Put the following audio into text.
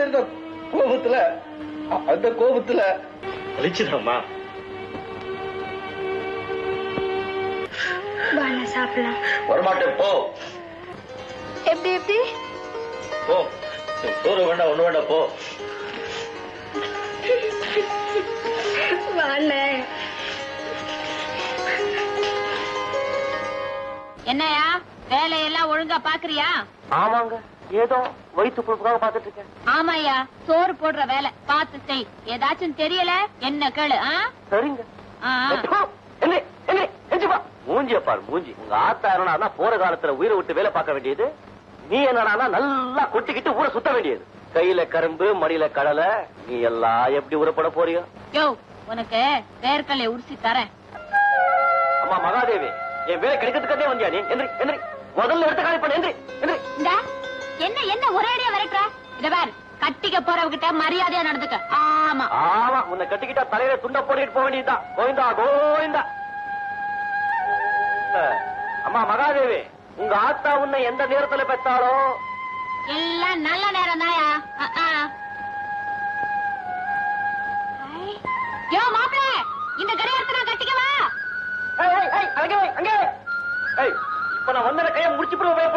இருந்த கோபத்துல அ- அந்த கோபத்துல வலிச்சுதாம்மா வாங்க சாப்பிடலாம் வரமாட்டேன் போ எப்படி எப்படி போ சோறு வேண்டாம் ஒண்ணு வேண்டாம் போ வாண்ண என்னையா வேலையெல்லாம் ஒழுங்கா பாக்குறியா ஆமாங்க ஏதோ வயிற்று புழுப்புக்காக பாத்துட்டு இருக்கேன் ஆமாய்யா சோறு போடுற வேலை பார்த்து செய் ஏதாச்சும் தெரியல என்ன கேளு ஆ? சரிங்க ஆ, ஆ. என்ன என்ன எஞ்சுப்பா மூஞ்சிய பாரு மூஞ்சி உங்க ஆத்தா என்னடா போற காலத்துல உயிரை விட்டு வேலை பார்க்க வேண்டியது நீ என்னடா நல்லா கொட்டிக்கிட்டு ஊரை சுத்த வேண்டியது கையில கரும்பு மடியில கடலை நீ எல்லாம் எப்படி உரப்பட போறியோ யோ உனக்கு வேர்க்கல்லை உரிசி தரேன் அம்மா மகாதேவி என் வேலை கிடைக்கிறதுக்கே வந்தியா நீ எந்திரி எந்திரி முதல்ல எடுத்து காலி பண்ணு எந்திரி எந்திரி இந்த என்ன என்ன ஒரேடியா விரட்டுற இத பார் கட்டிக்க போறவகிட்ட மரியாதையா நடந்துக்க ஆமா ஆமா உன்னை கட்டிக்கிட்டா தலையில துண்ட போட்டுட்டு போக வேண்டியதுதான் கோவிந்தா கோவிந்தா அஹ், அம்மா மகாதேவி உங்க ஆத்தா உன்னை எந்த நேரத்துல பெத்தாளோ எல்லாம் நல்ல நேரம் தாயா யோ மாப்பிள இந்த கடிகாரத்தை நான் கட்டிக்கவா ஏய், ஏய், ஏய், அங்கே வை, அங்கே வை. ஏய், இப்ப நான் வந்தத கைய முடிச்சு போய்